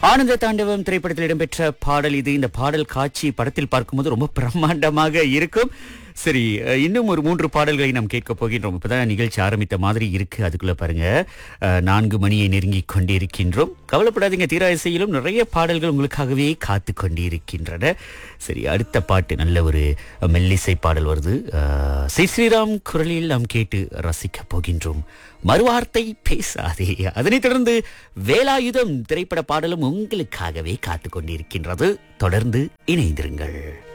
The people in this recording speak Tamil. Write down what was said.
ஆனந்த தாண்டவம் திரைப்படத்தில் இடம்பெற்ற பாடல் இது இந்த பாடல் காட்சி படத்தில் பார்க்கும்போது ரொம்ப பிரம்மாண்டமாக இருக்கும் சரி அஹ், இன்னும் ஒரு மூன்று பாடல்களை நாம் கேட்க போகின்றோம் இப்பதான் நிகழ்ச்சி ஆரம்பித்த மாதிரி இருக்கு அதுக்குள்ள பாருங்க அஹ், நான்கு மணியை நெருங்கி கொண்டு இருக்கின்றோம் கவலைப்படாதீங்க தீரா இசையிலும் நிறைய பாடல்கள் உங்களுக்காகவே காத்து கொண்டு இருக்கின்றன சரி அடுத்த பாட்டு நல்ல ஒரு மெல்லிசை பாடல் வருது அஹ், ஸ்ரீ ஸ்ரீராம் குரலில் நாம் கேட்டு ரசிக்க போகின்றோம் மறுவார்த்தை பேசாதே அதனைத் தொடர்ந்து வேலாயுதம் திரைப்பட பாடலும் உங்களுக்காகவே காத்து கொண்டிருக்கின்றது தொடர்ந்து இணைந்திருங்கள்